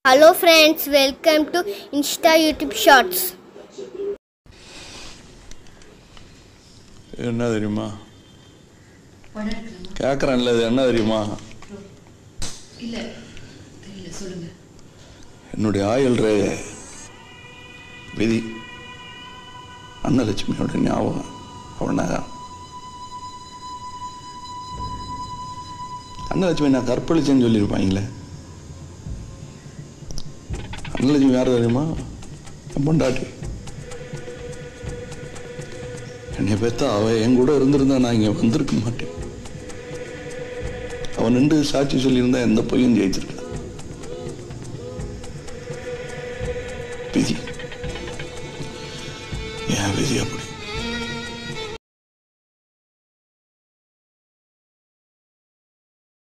hello friends welcome to Insta YouTube shorts என்ன தெரியுமா படம் எடுக்கலாமா கேட்குறேன்ல இது என்ன தெரியுமா இல்ல தெரியல சொல்லுங்க என்னுடைய ஆயுள் ரேகை விதி அன்னலட்சுமியோட ஞாபகம் அவனாக அன்னலட்சுமி நான் கற்பழிச்சேன்னு சொல்லியிருப்பாங்களே அன்னலட்சுமி யார் தெரியுமா என் பொண்டாட்டி என்னை பெத்த அவ என் கூட இருந்திருந்தா நான் இங்கே வந்திருக்க மாட்டேன் அவன் நின்று சாட்சி சொல்லியிருந்தா எந்த பொய்யும் ஜெயிச்சிருக்கேன் விதி என் விதி அப்படி